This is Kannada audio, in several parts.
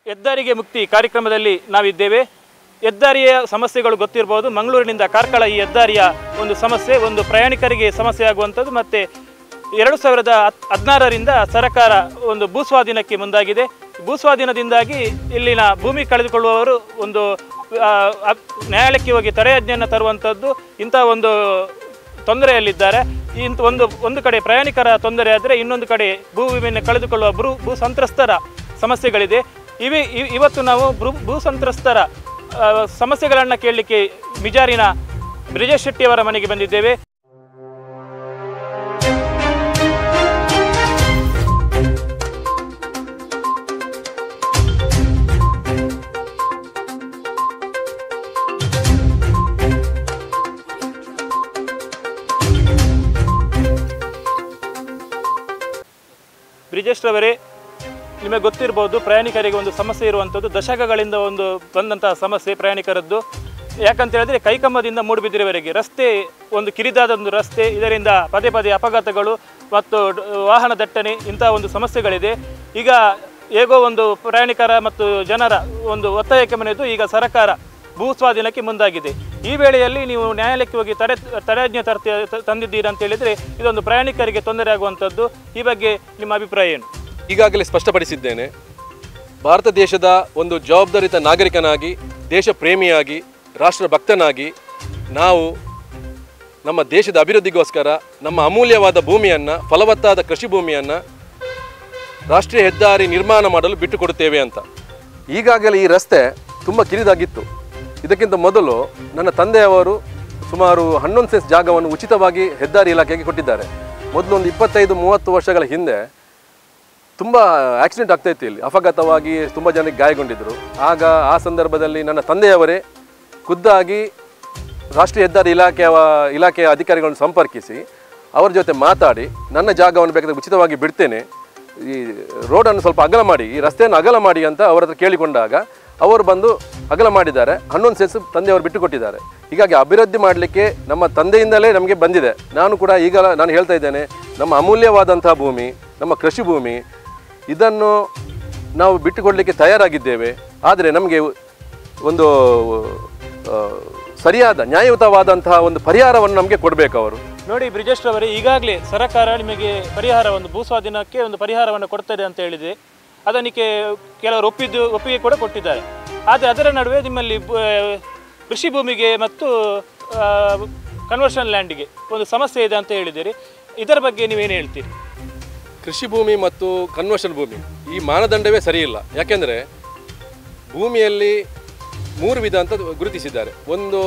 ಹೆದ್ದಾರಿಗೆ ಮುಕ್ತಿ ಕಾರ್ಯಕ್ರಮದಲ್ಲಿ ನಾವಿದ್ದೇವೆ ಹೆದ್ದಾರಿಯ ಸಮಸ್ಯೆಗಳು ಗೊತ್ತಿರಬಹುದು ಮಂಗಳೂರಿನಿಂದ ಕಾರ್ಕಳ ಈ ಹೆದ್ದಾರಿಯ ಒಂದು ಸಮಸ್ಯೆ ಒಂದು ಪ್ರಯಾಣಿಕರಿಗೆ ಸಮಸ್ಯೆ ಆಗುವಂಥದ್ದು ಮತ್ತು ಎರಡು ಸಾವಿರದ ಹತ್ ಹದಿನಾರರಿಂದ ಸರ್ಕಾರ ಒಂದು ಭೂಸ್ವಾಧೀನಕ್ಕೆ ಮುಂದಾಗಿದೆ ಭೂಸ್ವಾಧೀನದಿಂದಾಗಿ ಇಲ್ಲಿನ ಭೂಮಿ ಕಳೆದುಕೊಳ್ಳುವವರು ಒಂದು ಆ, ಅ- ನ್ಯಾಯಾಲಯಕ್ಕೆ ಹೋಗಿ ತಡೆಯಾಜ್ಞೆಯನ್ನು ತರುವಂಥದ್ದು ಇಂಥ ಒಂದು ತೊಂದರೆಯಲ್ಲಿದ್ದಾರೆ ಇಂಥ ಒಂದು ಒಂದು ಕಡೆ ಪ್ರಯಾಣಿಕರ ತೊಂದರೆ ಆದರೆ ಇನ್ನೊಂದು ಕಡೆ ಭೂ ವಿಮೆಯನ್ನು ಕಳೆದುಕೊಳ್ಳುವ ಭೂ ಭೂ ಸಂತ್ರಸ್ತರ ಸಮಸ್ಯೆಗಳಿದೆ ಇವೆ ಇ- ಇವತ್ತು ನಾವು ಭೂ ಭೂ ಸಂತ್ರಸ್ತರ ಆ, ಸಮಸ್ಯೆಗಳನ್ನು ಕೇಳಲಿಕ್ಕೆ ಮಿಜಾರಿನ ಬ್ರಿಜೇಶ್ ಶೆಟ್ಟಿಯವರ ಮನೆಗೆ ಬಂದಿದ್ದೇವೆ ಬ್ರಿಜೇಶ್ ರವರೇ ನಿಮಗೆ ಗೊತ್ತಿರ್ಬೋದು ಪ್ರಯಾಣಿಕರಿಗೆ ಒಂದು ಸಮಸ್ಯೆ ಇರುವಂಥದ್ದು ದಶಕಗಳಿಂದ ಒಂದು ಬಂದಂತಹ ಸಮಸ್ಯೆ ಪ್ರಯಾಣಿಕರದ್ದು ಯಾಕಂತ ಹೇಳಿದ್ರೆ ಕೈಕಂಬದಿಂದ ಮೂಡುಬಿದಿರೆವರೆಗೆ ರಸ್ತೆ ಒಂದು ಕಿರಿದಾದ ಒಂದು ರಸ್ತೆ ಇದರಿಂದ ಪದೇ ಪದೇ ಅಪಘಾತಗಳು ಮತ್ತು ಡ- ವಾಹನ ದಟ್ಟಣೆ ಇಂಥ ಒಂದು ಸಮಸ್ಯೆಗಳಿದೆ ಈಗ ಹೇಗೋ ಒಂದು ಪ್ರಯಾಣಿಕರ ಮತ್ತು ಜನರ ಒಂದು ಒತ್ತಾಯಕ್ಕೆ ಮನೆಯದು ಈಗ ಸರ್ಕಾರ ಭೂ ಸ್ವಾಧೀನಕ್ಕೆ ಮುಂದಾಗಿದೆ ಈ ವೇಳೆಯಲ್ಲಿ ನೀವು ನ್ಯಾಯಾಲಯಕ್ಕೆ ಹೋಗಿ ತಡೆ ತಡೆಯಾಜ್ಞೆ ತರ್ತಿ ತಂದಿದ್ದೀರಾ ಅಂತ ಹೇಳಿದರೆ ಇದೊಂದು ಪ್ರಯಾಣಿಕರಿಗೆ ತೊಂದರೆ ಆಗುವಂಥದ್ದು ಈ ಬಗ್ಗೆ ನಿಮ್ಮ ಅಭಿಪ್ರಾಯ ಏನು ಈಗಾಗಲೇ ಸ್ಪಷ್ಟಪಡಿಸಿದ್ದೇನೆ ಭಾರತ ದೇಶದ ಒಂದು ಜವಾಬ್ದಾರಿತ ನಾಗರಿಕನಾಗಿ ದೇಶ ಪ್ರೇಮಿಯಾಗಿ ರಾಷ್ಟ್ರ ಭಕ್ತನಾಗಿ ನಾವು ನಮ್ಮ ದೇಶದ ಅಭಿವೃದ್ಧಿಗೋಸ್ಕರ ನಮ್ಮ ಅಮೂಲ್ಯವಾದ ಭೂಮಿಯನ್ನು ಫಲವತ್ತಾದ ಕೃಷಿ ಭೂಮಿಯನ್ನು ರಾಷ್ಟ್ರೀಯ ಹೆದ್ದಾರಿ ನಿರ್ಮಾಣ ಮಾಡಲು ಬಿಟ್ಟು ಕೊಡುತ್ತೇವೆ ಅಂತ ಈಗಾಗಲೇ ಈ ರಸ್ತೆ ತುಂಬ ಕಿರಿದಾಗಿತ್ತು ಇದಕ್ಕಿಂತ ಮೊದಲು ನನ್ನ ತಂದೆಯವರು ಸುಮಾರು ಹನ್ನೊಂದು ಸೆನ್ಸ್ ಜಾಗವನ್ನು ಉಚಿತವಾಗಿ ಹೆದ್ದಾರಿ ಇಲಾಖೆಗೆ ಕೊಟ್ಟಿದ್ದಾರೆ ಮೊದಲು ಒಂದು ಇಪ್ಪತ್ತೈದು ಮೂವತ್ತು ವರ್ಷಗಳ ಹಿಂದೆ ತುಂಬ ಆಕ್ಸಿಡೆಂಟ್ ಆಗ್ತಾ ಇತ್ತು ಇಲ್ಲಿ ಅಪಘಾತವಾಗಿ ತುಂಬ ಜನರಿಗೆ ಗಾಯಗೊಂಡಿದ್ದರು ಆಗ ಆ ಸಂದರ್ಭದಲ್ಲಿ ನನ್ನ ತಂದೆಯವರೇ ಖುದ್ದಾಗಿ ರಾಷ್ಟ್ರೀಯ ಹೆದ್ದಾರಿ ಇಲಾಖೆಯ ಇಲಾಖೆಯ ಅಧಿಕಾರಿಗಳನ್ನು ಸಂಪರ್ಕಿಸಿ ಅವರ ಜೊತೆ ಮಾತಾಡಿ ನನ್ನ ಜಾಗವನ್ನು ಬೇಕಾದ್ರೆ ಉಚಿತವಾಗಿ ಬಿಡ್ತೇನೆ ಈ ರೋಡನ್ನು ಸ್ವಲ್ಪ ಅಗಲ ಮಾಡಿ ಈ ರಸ್ತೆಯನ್ನು ಅಗಲ ಮಾಡಿ ಅಂತ ಅವರ ಹತ್ರ ಕೇಳಿಕೊಂಡಾಗ ಅವರು ಬಂದು ಅಗಲ ಮಾಡಿದ್ದಾರೆ ಹನ್ನೊಂದು ಸೆನ್ಸ್ ತಂದೆಯವರು ಬಿಟ್ಟು ಕೊಟ್ಟಿದ್ದಾರೆ ಹೀಗಾಗಿ ಅಭಿವೃದ್ಧಿ ಮಾಡಲಿಕ್ಕೆ ನಮ್ಮ ತಂದೆಯಿಂದಲೇ ನಮಗೆ ಬಂದಿದೆ ನಾನು ಕೂಡ ಈಗ ನಾನು ಹೇಳ್ತಾ ಇದ್ದೇನೆ ನಮ್ಮ ಅಮೂಲ್ಯವಾದಂತಹ ಭೂಮಿ ನಮ್ಮ ಕೃಷಿ ಭೂಮಿ ಇದನ್ನು ನಾವು ಬಿಟ್ಟುಕೊಡಲಿಕ್ಕೆ ತಯಾರಾಗಿದ್ದೇವೆ ಆದರೆ ನಮಗೆ ಒಂದು ಆ, ಸರಿಯಾದ ನ್ಯಾಯಯುತವಾದಂತಹ ಒಂದು ಪರಿಹಾರವನ್ನು ನಮಗೆ ಕೊಡಬೇಕು ಅವರು ನೋಡಿ ಬ್ರಿಜೇಶ್ ರವರೇ ಈಗಾಗಲೇ ಸರ್ಕಾರ ನಿಮಗೆ ಪರಿಹಾರ ಒಂದು ಭೂ ಸ್ವಾಧೀನಕ್ಕೆ ಒಂದು ಪರಿಹಾರವನ್ನು ಕೊಡ್ತದೆ ಅಂತ ಹೇಳಿದೆ ಅದಕ್ಕೆ ಕೆಲವರು ಒಪ್ಪಿದ್ದು ಒಪ್ಪಿಗೆ ಕೂಡ ಕೊಟ್ಟಿದ್ದಾರೆ ಆದರೆ ಅದರ ನಡುವೆ ನಿಮ್ಮಲ್ಲಿ ಬ- ಕೃಷಿ ಭೂಮಿಗೆ ಮತ್ತು ಕನ್ವರ್ಷನ್ ಲ್ಯಾಂಡಿಗೆ ಒಂದು ಸಮಸ್ಯೆ ಇದೆ ಅಂತ ಹೇಳಿದ್ದೀರಿ ಇದರ ಬಗ್ಗೆ ನೀವೇನು ಹೇಳ್ತೀರಿ ಕೃಷಿ ಭೂಮಿ ಮತ್ತು ಕನ್ವರ್ಷನ್ ಭೂಮಿ ಈ ಮಾನದಂಡವೇ ಸರಿಯಿಲ್ಲ ಯಾಕೆಂದರೆ ಭೂಮಿಯಲ್ಲಿ ಮೂರು ವಿಧ ಅಂತ ಗುರುತಿಸಿದ್ದಾರೆ ಒಂದು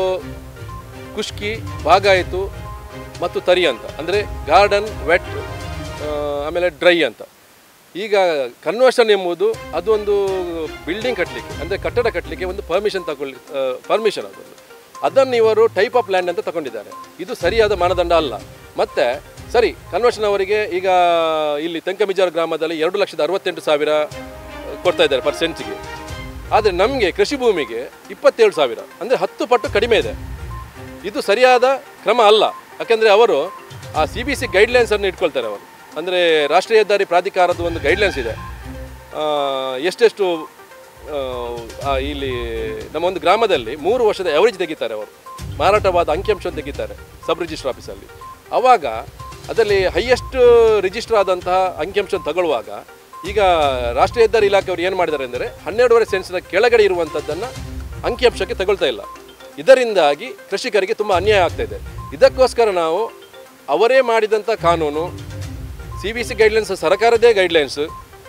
ಕುಷ್ಕಿ ಬಾಗಾಯಿತು ಮತ್ತು ತರಿ ಅಂತ ಅಂದರೆ ಗಾರ್ಡನ್ ವೆಟ್ ಆಮೇಲೆ ಡ್ರೈ ಅಂತ ಈಗ ಕನ್ವರ್ಷನ್ ಎಂಬುದು ಅದೊಂದು ಬಿಲ್ಡಿಂಗ್ ಕಟ್ಟಲಿಕ್ಕೆ ಅಂದರೆ ಕಟ್ಟಡ ಕಟ್ಟಲಿಕ್ಕೆ ಒಂದು ಪರ್ಮಿಷನ್ ತಗೊಳ್ಳಿ ಪರ್ಮಿಷನ್ ಅದೊಂದು ಅದನ್ನು ಇವರು ಟೈಪ್ ಆಫ್ ಲ್ಯಾಂಡ್ ಅಂತ ತಗೊಂಡಿದ್ದಾರೆ ಇದು ಸರಿಯಾದ ಮಾನದಂಡ ಅಲ್ಲ ಮತ್ತೆ ಸರಿ ಕನ್ವರ್ಷನ್ ಅವರಿಗೆ ಈಗ ಇಲ್ಲಿ ತೆಂಕಮಿಜಾರ್ ಗ್ರಾಮದಲ್ಲಿ ಎರಡು ಲಕ್ಷದ ಅರವತ್ತೆಂಟು ಸಾವಿರ ಕೊಡ್ತಾ ಇದ್ದಾರೆ ಪರ್ ಸೆಂಟ್ಗೆ ಆದರೆ ನಮಗೆ ಕೃಷಿ ಭೂಮಿಗೆ ಇಪ್ಪತ್ತೇಳು ಸಾವಿರ ಅಂದರೆ ಹತ್ತು ಪಟ್ಟು ಕಡಿಮೆ ಇದೆ ಇದು ಸರಿಯಾದ ಕ್ರಮ ಅಲ್ಲ ಯಾಕೆಂದರೆ ಅವರು ಆ ಸಿ ಬಿ ಸಿ ಗೈಡ್ಲೈನ್ಸನ್ನು ಇಟ್ಕೊಳ್ತಾರೆ ಅವರು ಅಂದರೆ ರಾಷ್ಟ್ರೀಯ ಹೆದ್ದಾರಿ ಪ್ರಾಧಿಕಾರದ ಒಂದು ಗೈಡ್ಲೈನ್ಸ್ ಇದೆ ಆ, ಎಷ್ಟೆಷ್ಟು ಆ, ಆ, ಇಲ್ಲಿ ನಮ್ಮ ಒಂದು ಗ್ರಾಮದಲ್ಲಿ ಮೂರು ವರ್ಷದ ಎವರೇಜ್ ತೆಗಿತಾರೆ ಅವರು ಮಾರಾಟವಾದ ಅಂಕಿಅಂಶ ತೆಗಿತಾರೆ ಸಬ್ ರಿಜಿಸ್ಟರ್ ಆಫೀಸಲ್ಲಿ ಆವಾಗ ಅದರಲ್ಲಿ ಹೈಯೆಸ್ಟ್ ರಿಜಿಸ್ಟರ್ ಆದಂತಹ ಅಂಕಿಅಂಶ ತಗೊಳ್ಳುವಾಗ ಈಗ ರಾಷ್ಟ್ರೀಯ ಹೆದ್ದಾರಿ ಇಲಾಖೆಯವರು ಏನು ಮಾಡಿದ್ದಾರೆ ಅಂದರೆ ಹನ್ನೆರಡೂವರೆ ಸೆನ್ಸ್ನ ಕೆಳಗಡೆ ಇರುವಂಥದ್ದನ್ನು ಅಂಕಿಅಂಶಕ್ಕೆ ತಗೊಳ್ತಾ ಇಲ್ಲ ಇದರಿಂದಾಗಿ ಕೃಷಿಕರಿಗೆ ತುಂಬ ಅನ್ಯಾಯ ಆಗ್ತಾ ಇದೆ ಇದಕ್ಕೋಸ್ಕರ ನಾವು ಅವರೇ ಮಾಡಿದಂಥ ಕಾನೂನು ಸಿ ಬಿ ಸಿ ಗೈಡ್ಲೈನ್ಸ್ ಸರ್ಕಾರದೇ ಗೈಡ್ಲೈನ್ಸ್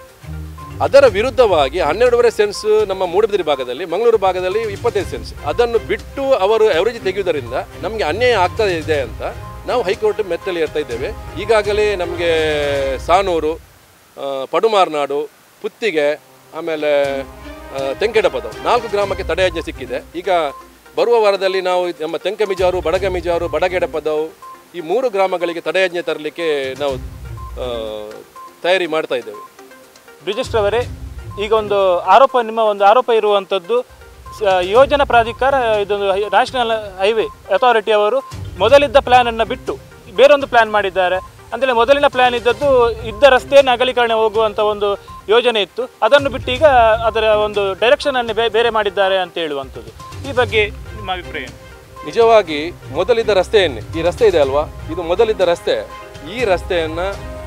ಅದರ ವಿರುದ್ಧವಾಗಿ ಹನ್ನೆರಡೂವರೆ ಸೆನ್ಸ್ ನಮ್ಮ ಮೂಡಬಿದಿರೆ ಭಾಗದಲ್ಲಿ ಮಂಗಳೂರು ಭಾಗದಲ್ಲಿ ಇಪ್ಪತ್ತೈದು ಸೆನ್ಸ್ ಅದನ್ನು ಬಿಟ್ಟು ಅವರು ಎವರೇಜ್ ತೆಗೆಯುವುದರಿಂದ ನಮಗೆ ಅನ್ಯಾಯ ಆಗ್ತಾ ಇದೆ ಅಂತ ನಾವು ಹೈಕೋರ್ಟ್ ಮೆತ್ತಲ್ಲಿ ಇರ್ತಾ ಇದ್ದೇವೆ ಈಗಾಗಲೇ ನಮಗೆ ಸಾನೂರು ಆ, ಪಡುಮಾರ್ನಾಡು ಪುತ್ತಿಗೆ ಆಮೇಲೆ ಆ, ತೆಂಕೆಡಪದ ನಾಲ್ಕು ಗ್ರಾಮಕ್ಕೆ ತಡೆಯಾಜ್ಞೆ ಸಿಕ್ಕಿದೆ ಈಗ ಬರುವ ವಾರದಲ್ಲಿ ನಾವು ನಮ್ಮ ತೆಂಕಮಿಜಾರು ಬಡಗಮಿಜಾರು ಬಡಗೆಡಪದವು ಈ ಮೂರು ಗ್ರಾಮಗಳಿಗೆ ತಡೆಯಾಜ್ಞೆ ತರಲಿಕ್ಕೆ ನಾವು ಆ, ತಯಾರಿ ಮಾಡ್ತಾ ಇದ್ದೇವೆ ಬ್ರಿಜೇಶ್ ರವರೇ ಈಗ ಒಂದು ಆರೋಪ ನಿಮ್ಮ ಒಂದು ಆರೋಪ ಇರುವಂಥದ್ದು ಸ- ಯೋಜನಾ ಪ್ರಾಧಿಕಾರ ಇದೊಂದು ನ್ಯಾಷನಲ್ ಹೈವೇ ಅಥಾರಿಟಿ ಅವರು ಮೊದಲಿದ್ದ ಪ್ಲ್ಯಾನನ್ನು ಬಿಟ್ಟು ಬೇರೊಂದು ಪ್ಲ್ಯಾನ್ ಮಾಡಿದ್ದಾರೆ ಅಂದರೆ ಮೊದಲಿನ ಪ್ಲ್ಯಾನ್ ಇದ್ದದ್ದು ಇದ್ದ ರಸ್ತೆಯನ್ನು ಅಗಲೀಕರಣ ಹೋಗುವಂಥ ಒಂದು ಯೋಜನೆ ಇತ್ತು ಅದನ್ನು ಬಿಟ್ಟು ಈಗ ಅದರ ಒಂದು ಡೈರೆಕ್ಷನನ್ನು ಬೇ ಬೇರೆ ಮಾಡಿದ್ದಾರೆ ಅಂತ ಹೇಳುವಂಥದ್ದು ಈ ಬಗ್ಗೆ ನಿಮ್ಮ ಅಭಿಪ್ರಾಯ ಏನು? ನಿಜವಾಗಿ ಮೊದಲಿದ್ದ ರಸ್ತೆಯನ್ನೇ ಈ ರಸ್ತೆ ಇದೆ ಅಲ್ವಾ ಇದು ಮೊದಲಿದ್ದ ರಸ್ತೆ ಈ ರಸ್ತೆಯನ್ನು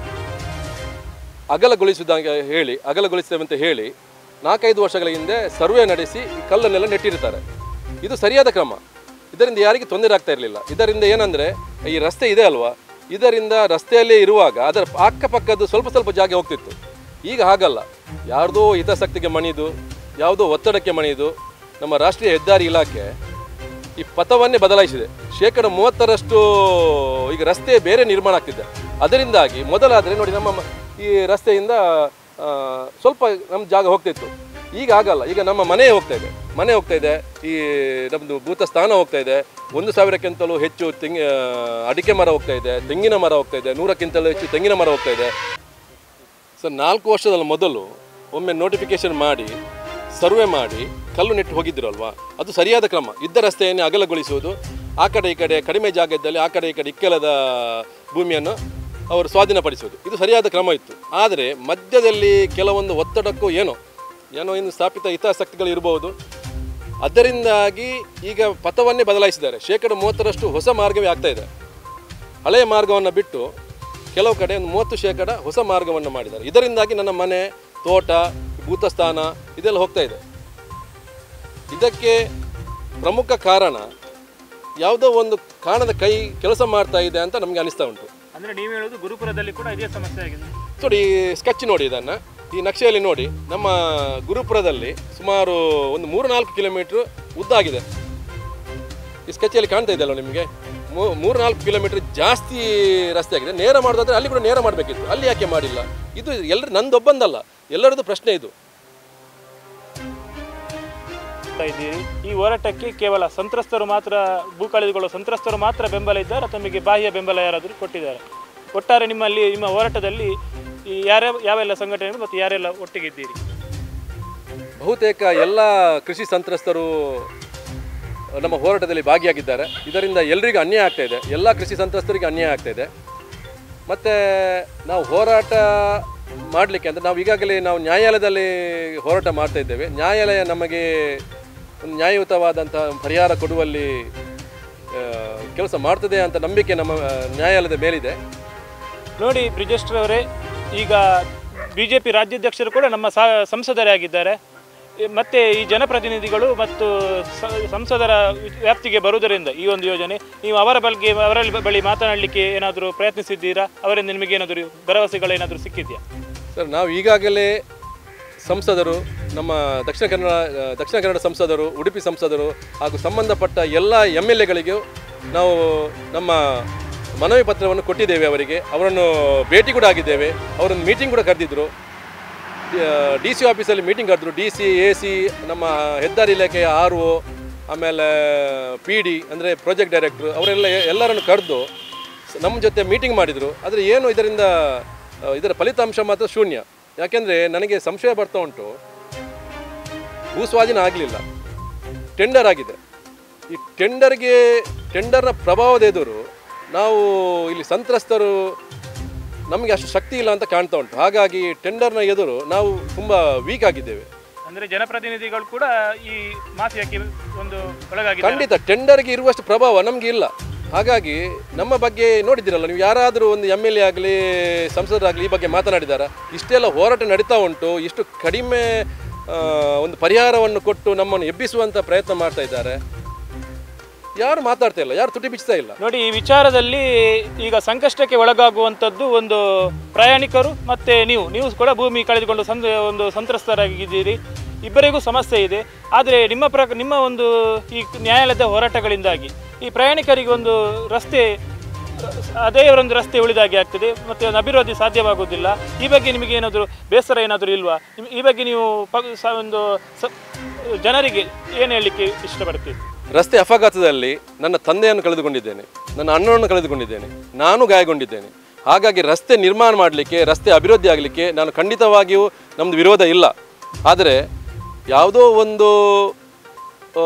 ಅಗಲಗೊಳಿಸುವುದಾಗಿ ಹೇಳಿ ಅಗಲಗೊಳಿಸ್ತೇವೆ ಅಂತ ಹೇಳಿ ನಾಲ್ಕೈದು ವರ್ಷಗಳ ಹಿಂದೆ ಸರ್ವೆ ನಡೆಸಿ ಈ ಕಲ್ಲನ್ನೆಲ್ಲ ನೆಟ್ಟಿರ್ತಾರೆ ಇದು ಸರಿಯಾದ ಕ್ರಮ ಇದರಿಂದ ಯಾರಿಗೆ ತೊಂದರೆ ಆಗ್ತಾ ಇರಲಿಲ್ಲ ಇದರಿಂದ ಏನಂದರೆ ಈ ರಸ್ತೆ ಇದೆ ಅಲ್ವಾ ಇದರಿಂದ ರಸ್ತೆಯಲ್ಲೇ ಇರುವಾಗ ಅದರ ಅಕ್ಕಪಕ್ಕದ್ದು ಸ್ವಲ್ಪ ಸ್ವಲ್ಪ ಜಾಗ ಹೋಗ್ತಿತ್ತು ಈಗ ಹಾಗಲ್ಲ ಯಾರ್ದೋ ಹಿತಾಸಕ್ತಿಗೆ ಮಣಿದು ಯಾವುದೋ ಒತ್ತಡಕ್ಕೆ ಮಣಿದು ನಮ್ಮ ರಾಷ್ಟ್ರೀಯ ಹೆದ್ದಾರಿ ಇಲಾಖೆ ಈ ಪಥವನ್ನೇ ಬದಲಾಯಿಸಿದೆ ಶೇಕಡ ಮೂವತ್ತರಷ್ಟು ಈಗ ರಸ್ತೆ ಬೇರೆ ನಿರ್ಮಾಣ ಆಗ್ತಿದೆ ಅದರಿಂದಾಗಿ ಮೊದಲಾದರೆ ನೋಡಿ ನಮ್ಮ ಮ- ಈ ರಸ್ತೆಯಿಂದ ಆ, ಸ್ವಲ್ಪ ನಮ್ಮ ಜಾಗ ಹೋಗ್ತಿತ್ತು ಈಗ ಆಗಲ್ಲ ಈಗ ನಮ್ಮ ಮನೆ ಹೋಗ್ತಾ ಇದೆ ಮನೆ ಹೋಗ್ತಾ ಇದೆ ಈ ನಮ್ಮದು ಭೂತ ಸ್ಥಾನ ಹೋಗ್ತಾ ಇದೆ ಒಂದು ಸಾವಿರಕ್ಕಿಂತಲೂ ಹೆಚ್ಚು ತೆಂಗಿ ಆ, ಅಡಿಕೆ ಮರ ಹೋಗ್ತಾ ಇದೆ ತೆಂಗಿನ ಮರ ಹೋಗ್ತಾ ಇದೆ ನೂರಕ್ಕಿಂತಲೂ ಹೆಚ್ಚು ತೆಂಗಿನ ಮರ ಹೋಗ್ತಾ ಇದೆ ಸರ್ ನಾಲ್ಕು ವರ್ಷದ ಮೊದಲು ಒಮ್ಮೆ ನೋಟಿಫಿಕೇಶನ್ ಮಾಡಿ ಸರ್ವೆ ಮಾಡಿ ಕಲ್ಲು ನೆಟ್ಟು ಹೋಗಿದ್ರಲ್ವಾ ಅದು ಸರಿಯಾದ ಕ್ರಮ ಇದ್ದ ರಸ್ತೆಯನ್ನೇ ಅಗಲಗೊಳಿಸುವುದು ಆ ಕಡೆ ಈ ಕಡೆ ಕಡಿಮೆ ಜಾಗ ಇದ್ದಲ್ಲಿ ಆ ಕಡೆ ಈ ಕಡೆ ಇಕ್ಕೆಲದ ಭೂಮಿಯನ್ನು ಅವರು ಸ್ವಾಧೀನಪಡಿಸುವುದು ಇದು ಸರಿಯಾದ ಕ್ರಮ ಇತ್ತು ಆದರೆ ಮಧ್ಯದಲ್ಲಿ ಕೆಲವೊಂದು ಒತ್ತಡಕ್ಕೂ ಏನೋ ಏನೋ ಇನ್ನು ಸ್ಥಾಪಿತ ಹಿತಾಸಕ್ತಿಗಳು ಇರಬಹುದು ಅದರಿಂದಾಗಿ ಈಗ ಪಥವನ್ನೇ ಬದಲಾಯಿಸಿದ್ದಾರೆ ಶೇಕಡ ಮೂವತ್ತರಷ್ಟು ಹೊಸ ಮಾರ್ಗವೇ ಆಗ್ತಾ ಇದೆ ಹಳೆಯ ಮಾರ್ಗವನ್ನು ಬಿಟ್ಟು ಕೆಲವು ಕಡೆ ಒಂದು ಮೂವತ್ತು ಶೇಕಡ ಹೊಸ ಮಾರ್ಗವನ್ನು ಮಾಡಿದ್ದಾರೆ ಇದರಿಂದಾಗಿ ನನ್ನ ಮನೆ ತೋಟ ಭೂತಸ್ಥಾನ ಇದೆಲ್ಲ ಹೋಗ್ತಾ ಇದೆ ಇದಕ್ಕೆ ಪ್ರಮುಖ ಕಾರಣ ಯಾವುದೋ ಒಂದು ಕಾರಣದ ಕೈ ಕೆಲಸ ಮಾಡ್ತಾ ಇದೆ ಅಂತ ನಮಗೆ ಅನಿಸ್ತಾ ಉಂಟು ಅಂದ್ರೆ ನೀವು ಹೇಳೋದು ಗುರುಪುರದಲ್ಲಿ ಕೂಡ ಇದೇ ಸಮಸ್ಯೆ ಆಗಿದೆ ನೋಡಿ ಸ್ಕೆಚ್ ನೋಡಿ ಇದನ್ನು ಈ ನಕ್ಷೆಯಲ್ಲಿ ನೋಡಿ ನಮ್ಮ ಗುರುಪುರದಲ್ಲಿ ಸುಮಾರು ಒಂದು ಮೂರು ನಾಲ್ಕು ಕಿಲೋಮೀಟ್ರ್ ಉದ್ದ ಆಗಿದೆ ಈ ಸ್ಕೆಚಲ್ಲಿ ಕಾಣ್ತಾ ಇದೆಯಲ್ಲ ನಿಮಗೆ ಮೂರು ನಾಲ್ಕು ಕಿಲೋಮೀಟರ್ ಜಾಸ್ತಿ ರಸ್ತೆ ಆಗಿದೆ ನೇರ ಮಾಡೋದಾದ್ರೆ ಅಲ್ಲಿ ಕೂಡ ನೇರ ಮಾಡಬೇಕಿತ್ತು ಅಲ್ಲಿ ಯಾಕೆ ಮಾಡಿಲ್ಲ ಇದು ಎಲ್ಲರ ನಂದೊಬ್ಬಂದಲ್ಲ ಎಲ್ಲರದ್ದು ಪ್ರಶ್ನೆ ಇದು ಮಾಡ್ತಾ ಇದ್ದೀರಿ ಈ ಹೋರಾಟಕ್ಕೆ ಕೇವಲ ಸಂತ್ರಸ್ತರು ಮಾತ್ರ ಭೂ ಕಳೆದುಕೊಳ್ಳುವ ಸಂತ್ರಸ್ತರು ಮಾತ್ರ ಬೆಂಬಲ ಇದ್ದಾರೆ ಅಥವಾ ನಿಮಗೆ ಬಾಹ್ಯ ಬೆಂಬಲ ಯಾರಾದರೂ ಕೊಟ್ಟಿದ್ದಾರೆ ಒಟ್ಟಾರೆ ನಿಮ್ಮಲ್ಲಿ ನಿಮ್ಮ ಹೋರಾಟದಲ್ಲಿ ಈ ಯಾರ್ಯ ಯಾವೆಲ್ಲ ಸಂಘಟನೆಗಳು ಮತ್ತು ಯಾರೆಲ್ಲ ಒಟ್ಟಿಗೆ ಇದ್ದೀರಿ ಬಹುತೇಕ ಎಲ್ಲ ಕೃಷಿ ಸಂತ್ರಸ್ತರು ನಮ್ಮ ಹೋರಾಟದಲ್ಲಿ ಭಾಗಿಯಾಗಿದ್ದಾರೆ ಇದರಿಂದ ಎಲ್ರಿಗೂ ಅನ್ಯಾಯ ಆಗ್ತಾ ಇದೆ ಎಲ್ಲ ಕೃಷಿ ಸಂತ್ರಸ್ತರಿಗೆ ಅನ್ಯಾಯ ಆಗ್ತಾ ಇದೆ ಮತ್ತು ನಾವು ಹೋರಾಟ ಮಾಡಲಿಕ್ಕೆ ಅಂದರೆ ನಾವು ಈಗಾಗಲೇ ನಾವು ನ್ಯಾಯಾಲಯದಲ್ಲಿ ಹೋರಾಟ ಮಾಡ್ತಾ ಇದ್ದೇವೆ ನ್ಯಾಯಾಲಯ ನಮಗೆ ಒಂದು ನ್ಯಾಯಯುತವಾದಂಥ ಪರಿಹಾರ ಕೊಡುವಲ್ಲಿ ಕೆಲಸ ಮಾಡ್ತದೆ ಅಂತ ನಂಬಿಕೆ ನಮ್ಮ ಆ, ನ್ಯಾಯಾಲಯದ ಮೇಲಿದೆ ನೋಡಿ ಬ್ರಿಜೇಶ್ವರ ಈಗ ಬಿ ಜೆ ಪಿ ರಾಜ್ಯಾಧ್ಯಕ್ಷರು ಕೂಡ ನಮ್ಮ ಸಾ ಸಂಸದರೇ ಆಗಿದ್ದಾರೆ ಈ- ಮತ್ತೆ ಈ ಜನಪ್ರತಿನಿಧಿಗಳು ಮತ್ತು ಸ- ಸಂಸದರ ವ್ಯಾಪ್ತಿಗೆ ಬರುವುದರಿಂದ ಈ ಒಂದು ಯೋಜನೆ ನೀವು ಅವರ ಬಗ್ಗೆ ಅವರ ಬಳಿ ಮಾತನಾಡಲಿಕ್ಕೆ ಏನಾದರೂ ಪ್ರಯತ್ನಿಸಿದ್ದೀರಾ ಅವರಿಂದ ನಿಮಗೆ ಏನಾದರೂ ಭರವಸೆಗಳೇನಾದರೂ ಸಿಕ್ಕಿದೆಯಾ ಸರ್ ನಾವು ಈಗಾಗಲೇ ಸಂಸದರು ನಮ್ಮ ದಕ್ಷಿಣ ಕನ್ನಡ ಆ, ದಕ್ಷಿಣ ಕನ್ನಡ ಸಂಸದರು ಉಡುಪಿ ಸಂಸದರು ಹಾಗೂ ಸಂಬಂಧಪಟ್ಟ ಎಲ್ಲ ಎಮ್ ಎಲ್ ಎಗಳಿಗೂ ನಾವು ನಮ್ಮ ಮನವಿ ಪತ್ರವನ್ನು ಕೊಟ್ಟಿದ್ದೇವೆ ಅವರಿಗೆ ಅವರನ್ನು ಭೇಟಿ ಕೂಡ ಆಗಿದ್ದೇವೆ ಅವರನ್ನು ಮೀಟಿಂಗ್ ಕೂಡ ಕರೆದಿದ್ದರು ಡಿ ಸಿ ಆಫೀಸಲ್ಲಿ ಮೀಟಿಂಗ್ ಕರೆದ್ರು ಡಿ ಸಿ ಎ ಸಿ ನಮ್ಮ ಹೆದ್ದಾರಿ ಇಲಾಖೆಯ ಆರ್ ಒ ಆಮೇಲೆ ಪಿ ಡಿ ಅಂದರೆ ಪ್ರಾಜೆಕ್ಟ್ ಡೈರೆಕ್ಟ್ರು ಅವರೆಲ್ಲ ಎಲ್ಲರನ್ನು ಕರೆದು ನಮ್ಮ ಜೊತೆ ಮೀಟಿಂಗ್ ಮಾಡಿದರು ಆದರೆ ಏನು ಇದರಿಂದ ಆ, ಇದರ ಫಲಿತಾಂಶ ಮಾತ್ರ ಶೂನ್ಯ ಯಾಕೆಂದರೆ ನನಗೆ ಸಂಶಯ ಬರ್ತಾ ಉಂಟು ಭೂಸ್ವಾಧೀನ ಆಗಲಿಲ್ಲ ಟೆಂಡರ್ ಆಗಿದೆ ಈ ಟೆಂಡರ್ಗೆ ಟೆಂಡರ್ನ ಪ್ರಭಾವದ ಎದುರು ನಾವು ಇಲ್ಲಿ ಸಂತ್ರಸ್ತರು ನಮಗೆ ಅಷ್ಟು ಶಕ್ತಿ ಇಲ್ಲ ಅಂತ ಕಾಣ್ತಾ ಉಂಟು ಹಾಗಾಗಿ ಟೆಂಡರ್ನ ಎದುರು ನಾವು ತುಂಬ ವೀಕ್ ಆಗಿದ್ದೇವೆ ಅಂದರೆ ಜನಪ್ರತಿನಿಧಿಗಳು ಕೂಡ ಈ ಮಾಫಿಯಾಕ್ಕೆ ಒಂದು ಒಳಗಾಗಿದ್ದಾರೆ ಖಂಡಿತ ಟೆಂಡರ್ಗೆ ಇರುವಷ್ಟು ಪ್ರಭಾವ ನಮಗೆ ಇಲ್ಲ ಹಾಗಾಗಿ ನಮ್ಮ ಬಗ್ಗೆ ನೋಡಿದ್ದೀರಲ್ಲ ನೀವು ಯಾರಾದರೂ ಒಂದು ಎಮ್ ಎಲ್ ಎ ಆಗಲಿ ಸಂಸದರಾಗಲಿ ಈ ಬಗ್ಗೆ ಮಾತನಾಡಿದಾರ ಇಷ್ಟೆಲ್ಲ ಹೋರಾಟ ನಡೀತಾ ಉಂಟು ಇಷ್ಟು ಕಡಿಮೆ ಆ, ಒಂದು ಪರಿಹಾರವನ್ನು ಕೊಟ್ಟು ನಮ್ಮನ್ನು ಎಬ್ಬಿಸುವಂಥ ಪ್ರಯತ್ನ ಮಾಡ್ತಾ ಇದ್ದಾರೆ ಯಾರು ಮಾತಾಡ್ತಾ ಇಲ್ಲ ಯಾರು ತುಟಿ ಬಿಚ್ತಾ ಇಲ್ಲ ನೋಡಿ ಈ ವಿಚಾರದಲ್ಲಿ ಈಗ ಸಂಕಷ್ಟಕ್ಕೆ ಒಳಗಾಗುವಂಥದ್ದು ಒಂದು ಪ್ರಯಾಣಿಕರು ಮತ್ತೆ ನೀವು ನೀವು ಕೂಡ ಭೂಮಿ ಕಳೆದುಕೊಂಡು ಸಂದ ಒಂದು ಸಂತ್ರಸ್ತರಾಗಿದ್ದೀರಿ ಇಬ್ಬರಿಗೂ ಸಮಸ್ಯೆ ಇದೆ ಆದರೆ ನಿಮ್ಮ ಪ್ರ ನಿಮ್ಮ ಒಂದು ಈ ನ್ಯಾಯಾಲಯದ ಹೋರಾಟಗಳಿಂದಾಗಿ ಈ ಪ್ರಯಾಣಿಕರಿಗೆ ಒಂದು ರಸ್ತೆ ಅದೇ ಒಂದು ರಸ್ತೆ ಉಳಿದಾಗೆ ಆಗ್ತದೆ ಮತ್ತು ಒಂದು ಅಭಿವೃದ್ಧಿ ಸಾಧ್ಯವಾಗುವುದಿಲ್ಲ ಈ ಬಗ್ಗೆ ನಿಮಗೆ ಏನಾದರೂ ಬೇಸರ ಏನಾದರೂ ಇಲ್ವಾ ನಿಮ್- ಈ ಬಗ್ಗೆ ನೀವು ಪ- ಸ- ಒಂದು ಸ ಜನರಿಗೆ ಏನು ಹೇಳಲಿಕ್ಕೆ ಇಷ್ಟಪಡ್ತೀರಿ ರಸ್ತೆ ಅಪಘಾತದಲ್ಲಿ ನನ್ನ ತಂದೆಯನ್ನು ಕಳೆದುಕೊಂಡಿದ್ದೇನೆ ನನ್ನ ಅಣ್ಣನನ್ನು ಕಳೆದುಕೊಂಡಿದ್ದೇನೆ ನಾನು ಗಾಯಗೊಂಡಿದ್ದೇನೆ ಹಾಗಾಗಿ ರಸ್ತೆ ನಿರ್ಮಾಣ ಮಾಡಲಿಕ್ಕೆ ರಸ್ತೆ ಅಭಿವೃದ್ಧಿ ಆಗಲಿಕ್ಕೆ ನಾನು ಖಂಡಿತವಾಗಿಯೂ ನಮ್ಮದು ವಿರೋಧ ಇಲ್ಲ ಆದರೆ ಯಾವುದೋ ಒಂದು ಆ,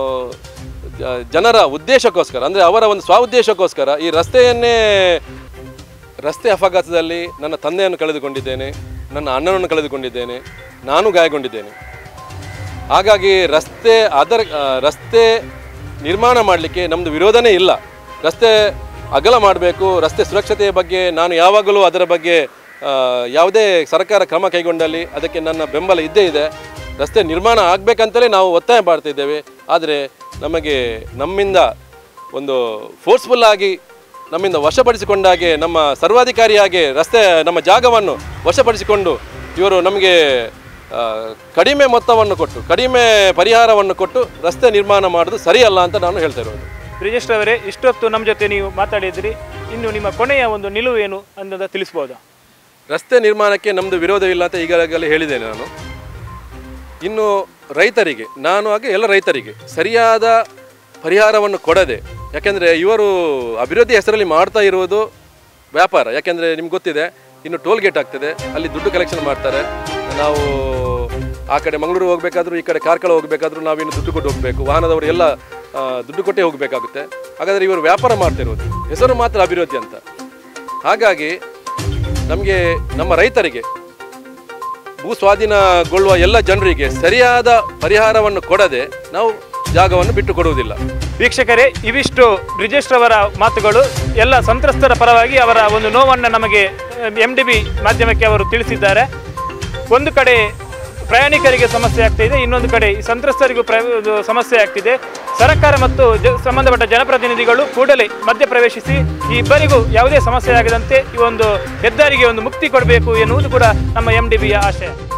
ಜ- ಜನರ ಉದ್ದೇಶಕ್ಕೋಸ್ಕರ ಅಂದರೆ ಅವರ ಒಂದು ಸ್ವ ಉದ್ದೇಶಕ್ಕೋಸ್ಕರ ಈ ರಸ್ತೆಯನ್ನೇ ರಸ್ತೆ ಅಪಘಾತದಲ್ಲಿ ನನ್ನ ತಂದೆಯನ್ನು ಕಳೆದುಕೊಂಡಿದ್ದೇನೆ ನನ್ನ ಅಣ್ಣನನ್ನು ಕಳೆದುಕೊಂಡಿದ್ದೇನೆ ನಾನು ಗಾಯಗೊಂಡಿದ್ದೇನೆ ಹಾಗಾಗಿ ರಸ್ತೆ ಅದರ ಆ, ರಸ್ತೆ ನಿರ್ಮಾಣ ಮಾಡಲಿಕ್ಕೆ ನಮ್ಮದು ವಿರೋಧನೇ ಇಲ್ಲ ರಸ್ತೆ ಅಗಲ ಮಾಡಬೇಕು ರಸ್ತೆ ಸುರಕ್ಷತೆಯ ಬಗ್ಗೆ ನಾನು ಯಾವಾಗಲೂ ಅದರ ಬಗ್ಗೆ ಆ, ಯಾವುದೇ ಸರ್ಕಾರ ಕ್ರಮ ಕೈಗೊಂಡಲ್ಲಿ ಅದಕ್ಕೆ ನನ್ನ ಬೆಂಬಲ ಇದ್ದೇ ಇದೆ ರಸ್ತೆ ನಿರ್ಮಾಣ ಆಗಬೇಕಂತಲೇ ನಾವು ಒತ್ತಾಯ ಮಾಡ್ತಿದ್ದೇವೆ ಆದರೆ ನಮಗೆ ನಮ್ಮಿಂದ ಒಂದು ಫೋರ್ಸ್ಫುಲ್ ಆಗಿ ನಮ್ಮಿಂದ ವಶಪಡಿಸಿಕೊಂಡಾಗೆ ನಮ್ಮ ಸರ್ವಾಧಿಕಾರಿಯಾಗಿ ರಸ್ತೆ ನಮ್ಮ ಜಾಗವನ್ನು ವಶಪಡಿಸಿಕೊಂಡು ಇವರು ನಮಗೆ ಆ, ಕಡಿಮೆ ಮೊತ್ತವನ್ನು ಕೊಟ್ಟು ಕಡಿಮೆ ಪರಿಹಾರವನ್ನು ಕೊಟ್ಟು ರಸ್ತೆ ನಿರ್ಮಾಣ ಮಾಡೋದು ಸರಿಯಲ್ಲ ಅಂತ ನಾನು ಹೇಳ್ತಾ ಇರೋದು ಬ್ರಿಜೇಶ್ ಅವರೇ ಇಷ್ಟೊತ್ತು ನಮ್ಮ ಜೊತೆ ನೀವು ಮಾತಾಡಿದ್ರಿ ಇನ್ನು ನಿಮ್ಮ ಕೊನೆಯ ಒಂದು ನಿಲುವು ಏನು ಅನ್ನೋದ ತಿಳಿಸ್ಬೋದಾ ರಸ್ತೆ ನಿರ್ಮಾಣಕ್ಕೆ ನಮ್ಮದು ವಿರೋಧವಿಲ್ಲ ಅಂತ ಈಗಾಗಲೇ ಹೇಳಿದ್ದೇನೆ ನಾನು ಇನ್ನು ರೈತರಿಗೆ ನಾನು ಹಾಗೆ ಎಲ್ಲ ರೈತರಿಗೆ ಸರಿಯಾದ ಪರಿಹಾರವನ್ನು ಕೊಡದೆ ಯಾಕೆಂದರೆ ಇವರು ಅಭಿವೃದ್ಧಿ ಹೆಸರಲ್ಲಿ ಮಾಡ್ತಾ ಇರುವುದು ವ್ಯಾಪಾರ ಯಾಕೆಂದರೆ ನಿಮ್ಗೆ ಗೊತ್ತಿದೆ ಇನ್ನು ಟೋಲ್ ಗೇಟ್ ಆಗ್ತದೆ ಅಲ್ಲಿ ದುಡ್ಡು ಕಲೆಕ್ಷನ್ ಮಾಡ್ತಾರೆ ನಾವು ಆ ಕಡೆ ಮಂಗಳೂರು ಹೋಗಬೇಕಾದ್ರೂ ಈ ಕಡೆ ಕಾರ್ಕಳ ಹೋಗಬೇಕಾದ್ರೂ ನಾವಿನ್ನು ದುಡ್ಡು ಕೊಟ್ಟು ಹೋಗಬೇಕು ವಾಹನದವರು ಎಲ್ಲ ಆ, ದುಡ್ಡು ಕೊಟ್ಟೇ ಹೋಗಬೇಕಾಗುತ್ತೆ ಹಾಗಾದರೆ ಇವರು ವ್ಯಾಪಾರ ಮಾಡ್ತಿರೋದು ಹೆಸರು ಮಾತ್ರ ಅಭಿವೃದ್ಧಿ ಅಂತ ಹಾಗಾಗಿ ನಮಗೆ ನಮ್ಮ ರೈತರಿಗೆ ಭೂ ಸ್ವಾಧೀನಗೊಳ್ಳುವ ಎಲ್ಲ ಜನರಿಗೆ ಸರಿಯಾದ ಪರಿಹಾರವನ್ನು ಕೊಡದೆ ನಾವು ಜಾಗವನ್ನು ಬಿಟ್ಟು ಕೊಡುವುದಿಲ್ಲ ವೀಕ್ಷಕರೇ ಇವಿಷ್ಟು ಬ್ರಿಜೇಶ್ ರವರ ಮಾತುಗಳು ಎಲ್ಲ ಸಂತ್ರಸ್ತರ ಪರವಾಗಿ ಅವರ ಒಂದು ನೋವನ್ನು ನಮಗೆ ಎಂ ಡಿ ಬಿ ಮಾಧ್ಯಮಕ್ಕೆ ಅವರು ತಿಳಿಸಿದ್ದಾರೆ ಒಂದು ಕಡೆ ಪ್ರಯಾಣಿಕರಿಗೆ ಸಮಸ್ಯೆ ಆಗ್ತಾ ಇದೆ ಇನ್ನೊಂದು ಕಡೆ ಈ ಸಂತ್ರಸ್ತರಿಗೂ ಪ್ರ ಇದು ಸಮಸ್ಯೆ ಆಗ್ತಿದೆ ಸರ್ಕಾರ ಮತ್ತು ಜ ಸಂಬಂಧಪಟ್ಟ ಜನಪ್ರತಿನಿಧಿಗಳು ಕೂಡಲೇ ಮಧ್ಯಪ್ರವೇಶಿಸಿ ಈ ಇಬ್ಬರಿಗೂ ಯಾವುದೇ ಸಮಸ್ಯೆ ಆಗದಂತೆ ಈ ಒಂದು ಹೆದ್ದಾರಿಗೆ ಒಂದು ಮುಕ್ತಿ ಕೊಡಬೇಕು ಎನ್ನುವುದು ಕೂಡ ನಮ್ಮ ಎಂ ಡಿ ಬಿಯ ಆಶಯ